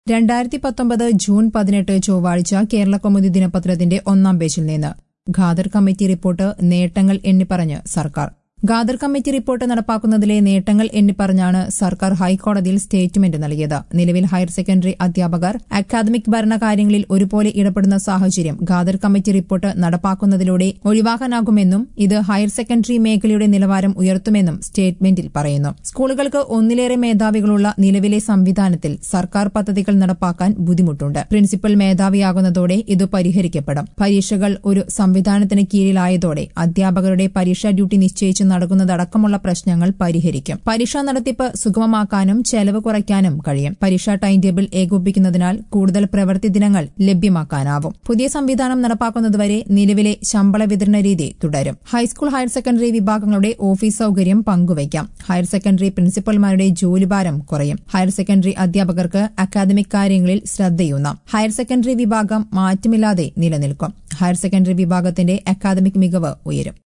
രണ്ടായിരത്തി പത്തൊമ്പത് ജൂൺ പതിനെട്ട് ചൊവ്വാഴ്ച കേരള കൗമുദി ദിനപത്രത്തിന്റെ ഒന്നാം പേജിൽ നിന്ന് ഖാദർ കമ്മിറ്റി റിപ്പോർട്ട് നേട്ടങ്ങൾ എണ്ണിപ്പറഞ്ഞ് സർക്കാർ ഖാദർ കമ്മിറ്റി റിപ്പോർട്ട് നടപ്പാക്കുന്നതിലെ നേട്ടങ്ങൾ എണ്ണിപ്പറഞ്ഞാണ് സർക്കാർ ഹൈക്കോടതിയിൽ സ്റ്റേറ്റ്മെന്റ് നൽകിയത് നിലവിൽ ഹയർ സെക്കൻഡറി അധ്യാപകർ അക്കാദമിക് ഭരണകാര്യങ്ങളിൽ ഒരുപോലെ ഇടപെടുന്ന സാഹചര്യം ഖാദർ കമ്മിറ്റി റിപ്പോർട്ട് നടപ്പാക്കുന്നതിലൂടെ ഒഴിവാക്കാനാകുമെന്നും ഇത് ഹയർ സെക്കൻഡറി മേഖലയുടെ നിലവാരം ഉയർത്തുമെന്നും സ്റ്റേറ്റ്മെന്റിൽ പറയുന്നു സ്കൂളുകൾക്ക് ഒന്നിലേറെ മേധാവികളുള്ള നിലവിലെ സംവിധാനത്തിൽ സർക്കാർ പദ്ധതികൾ നടപ്പാക്കാൻ ബുദ്ധിമുട്ടുണ്ട് പ്രിൻസിപ്പൽ മേധാവിയാകുന്നതോടെ ഇത് പരിഹരിക്കപ്പെടും പരീക്ഷകൾ ഒരു സംവിധാനത്തിന് കീഴിലായതോടെ അധ്യാപകരുടെ പരീക്ഷാ ഡ്യൂട്ടി നിശ്ചയിച്ച് നടക്കുന്നതടക്കമുള്ള പ്രശ്നങ്ങൾ പരിഹരിക്കും പരീക്ഷാ നടത്തിപ്പ് സുഗമമാക്കാനും ചെലവ് കുറയ്ക്കാനും കഴിയും പരീക്ഷാ ടൈം ടേബിൾ ഏകോപിക്കുന്നതിനാൽ കൂടുതൽ പ്രവൃത്തി ദിനങ്ങൾ ലഭ്യമാക്കാനാവും പുതിയ സംവിധാനം നടപ്പാക്കുന്നതുവരെ നിലവിലെ ശമ്പള വിതരണ രീതി തുടരും ഹൈസ്കൂൾ ഹയർ സെക്കൻഡറി വിഭാഗങ്ങളുടെ ഓഫീസ് സൌകര്യം പങ്കുവയ്ക്കാം ഹയർ സെക്കൻഡറി പ്രിൻസിപ്പൽമാരുടെ ജോലിഭാരം കുറയും ഹയർ സെക്കൻഡറി അധ്യാപകർക്ക് അക്കാദമിക് കാര്യങ്ങളിൽ ശ്രദ്ധയൂന്നാം ഹയർ സെക്കൻഡറി വിഭാഗം മാറ്റമില്ലാതെ നിലനിൽക്കും ഹയർ സെക്കൻഡറി വിഭാഗത്തിന്റെ അക്കാദമിക് മികവ് ഉയരും